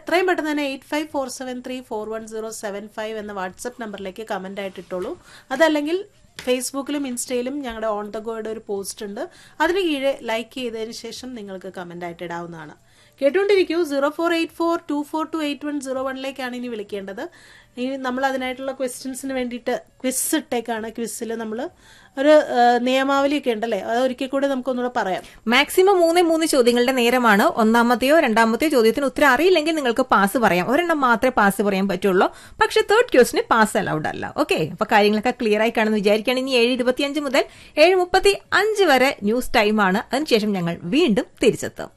എത്രയും പെട്ടെന്ന് തന്നെ eight five four seven three four one zero seven five എന്ന വാട്സപ്പ് നമ്പറിലേക്ക് കമൻ്റ് ആയിട്ട് ഇട്ടോളൂ അതല്ലെങ്കിൽ ഫേസ്ബുക്കിലും ഇൻസ്റ്റയിലും ഞങ്ങളുടെ ഓൺ ദ ഗോയുടെ ഒരു പോസ്റ്റ് ഉണ്ട് അതിന് കീഴെ ലൈക്ക് ചെയ്തതിന് ശേഷം നിങ്ങൾക്ക് കമൻ്റ് ആയിട്ട് ഇടാവുന്നതാണ് കേട്ടുകൊണ്ടിരിക്കൂ zero four eight four two four two eight one zero വണ്ണിലേക്കാണ് ഇനി വിളിക്കേണ്ടത് ഇനി നമ്മൾ അതിനായിട്ടുള്ള ക്വസ്റ്റ്യൻസിന് വേണ്ടിയിട്ട് ക്വിസ് ഇട്ടേക്കാണ് ക്വിസ്സിൽ നമ്മൾ ഒരു ആ, നിയമാവലിയൊക്കെ ഉണ്ടല്ലേ അത് ഒരിക്കൽ കൂടി നമുക്കൊന്നുകൂടെ പറയാം മാക്സിമം മൂന്നേ മൂന്ന് ചോദ്യങ്ങളുടെ നേരമാണ് ഒന്നാമത്തെയോ രണ്ടാമത്തെയോ ചോദ്യത്തിന് ഉത്തരം അറിയില്ലെങ്കിൽ നിങ്ങൾക്ക് പാസ് പറയാം ഒരെണ്ണം മാത്രമേ പാസ് പറയാൻ പറ്റുള്ളൂ പക്ഷെ തേർഡ് ക്വസ്റ്റിന് പാസ് അലൗഡ് അല്ല ഓക്കെ അപ്പൊ കാര്യങ്ങളൊക്കെ ക്ലിയർ ആയി കാണുമെന്ന് വിചാരിക്കുകയാണ് ഇനി ഏഴ് ഇരുപത്തിയഞ്ച് മുതൽ ഏഴ് മുപ്പത്തി അഞ്ച് വരെ ന്യൂസ് ടൈമാണ് അതിനുശേഷം ഞങ്ങൾ വീണ്ടും തിരിച്ചെത്തും